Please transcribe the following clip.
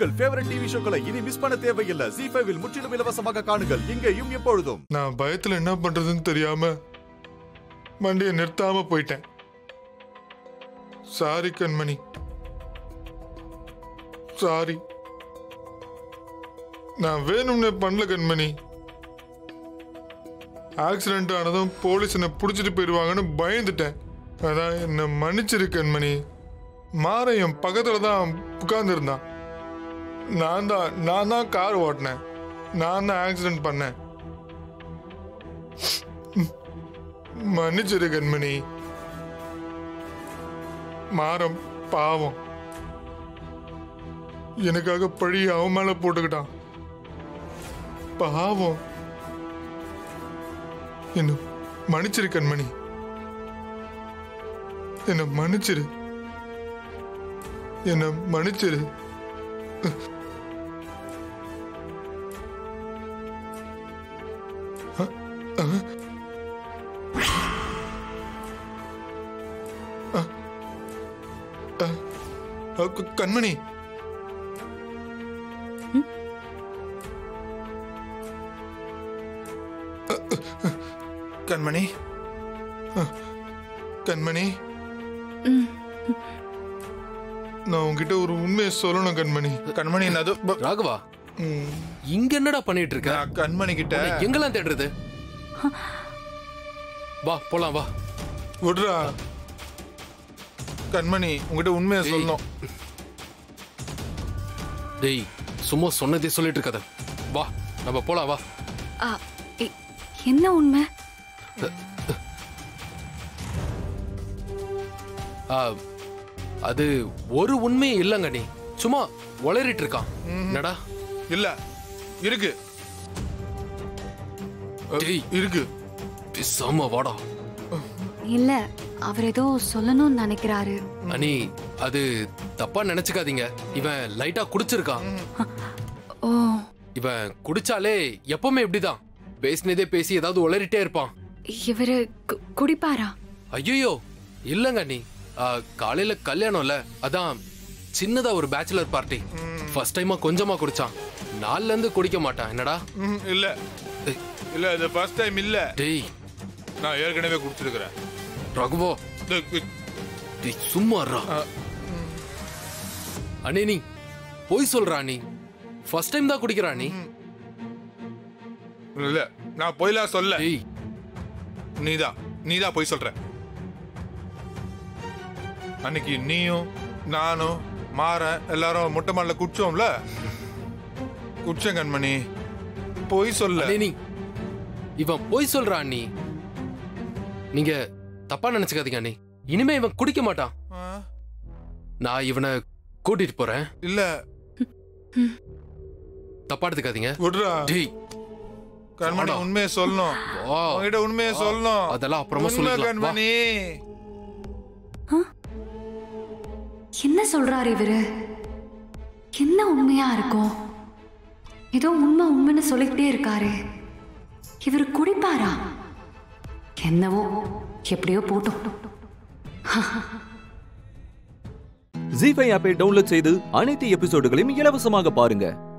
உங்கள் favourite TV ஷோக்களை இனி miss பண்ண தேவையில்லை ஜி ஃபைவில் முற்றிலும் இலவசமாக காணுங்கள் இங்கேயும் எப்பொழுதும் நான் பயத்துல என்ன பண்றதுன்னு தெரியாம வண்டியை நிறுத்தாம போயிட்டேன் சாரி கண்மணி சாரி நான் வேணும்னே பண்ணல கண்மணி ஆக்சிடென்ட் ஆனதும் போலீஸ் என்னை பிடிச்சிட்டு போயிடுவாங்கன்னு பயந்துட்டேன் அதான் என்னை மன்னிச்சிரு கண்மணி மாற என் பக்கத்துல தான் உட்கார்ந்துருந்தான் நான் தான் நான் தான் கார் ஓட்டினேன் நான் தான் ஆக்சிடென்ட் பண்ணேன் மன்னிச்சிரு கண்மணி மாறம் பாவம் எனக்காக பழி அவன் மேல போட்டுக்கிட்டான் பாவம் என்ன மன்னிச்சிரு கண்மணி என்ன மன்னிச்சிரு என்ன மன்னிச்சிரு அ, க- கண்மணி அ, அ, கண்மணி அ, கண்மணி நான் உன்கிட்ட ஒரு உண்மையை சொல்லணும் கண்மணி கண்மணி நான் அது- ப- ராகவா ம், இங்க என்னடா பண்ணிட்டு இருக்க நான் கண்மணி கிட்ட உன்னை எங்கெல்லாம் தேடுறது வா போலாம் வா விடுறா கண்மணி உங்ககிட்ட உண்மையை ஏய். சொல்லணும் டேய் சும்மா சொன்னதே சொல்லிட்டு இருக்காத வா நம்ம போலாம் வா ஆ, எ- என்ன உண்மை ஆ, அது ஒரு உண்மையும் இல்லைங்க நீ சும்மா உளறிட்டு இருக்கான் என்னடா இல்ல இருக்கு அ, டேய். இருக்கு பேசாம வாடா இல்ல அவர் ஏதோ சொல்லணும்னு நினைக்கிறாரு அனி அது தப்பா நினைச்சுக்காதீங்க இவன் லைட்டா குடிச்சிருக்கான் ஓ இவன் குடிச்சாலே எப்பவுமே இப்படிதான் பேசினதே பேசி ஏதாவது உளறிட்டே இருப்பான் இவரு கு- குடிப்பாரா ஐயோ இல்லங்க நீ காலையில கல்யாணம்ல அதான் சின்னதா ஒரு பேச்சுலர் பார்ட்டி ஃபர்ஸ்ட் டைமா கொஞ்சமா குடிச்சான் நாள்ல இருந்து குடிக்க மாட்டான் என்னடா ம், இல்ல இல்ல இது ஃபர்ஸ்ட் டைம் இல்ல டேய் நான் ஏற்கனவே குடிச்சிருக்கிறேன் ரகுவோ இது- இது- டேய் சும்மா இருடா. ஆ, அண்ணே நீ போய் சொல்றா நீ ஃபர்ஸ்ட் டைம் தான் குடிக்கிறா நீ இல்ல நான் பொய்லாம் சொல்ல டேய் நீதான் நீதான் பொய் சொல்ற அன்னைக்கு நீயும் நானும் மாற எல்லாரும் முட்டை மாடல குடிச்சோம்ல குடிச்சேன் கண்மணி பொய் சொல்ல அண்ணே நீ இவன் போய் சொல்றா நீ நீங்க தப்பா நினைச்சுக்காதீங்க அண்ணே இனிமே இவன் குடிக்க மாட்டான் ஆ, நான் இவனை கூட்டிட்டு போறேன் இல்ல தப்பா எடுத்துக்காதீங்க விடுறா டேய் கண்மணி வாடா. உண்மையை சொல்லணும் வா உங்ககிட்ட உண்மையை சொல்லணும் அதெல்லாம் அப்புறமா உண்மை சொல்லிக்கலாம் வா. கண்மணி என்ன சொல்றாரு இவரு என்ன உண்மையா இருக்கும் ஏதோ உண்மை உண்மைன்னு சொல்லிக்கிட்டே இருக்காரு இவரு குடிப்பாரா என்னவோ எப்படியோ போட்டோம் ஜி ஃபைவ் ஆப்பை டவுன்லோட் செய்து அனைத்து எபிசோடுகளையும் இலவசமாக பாருங்க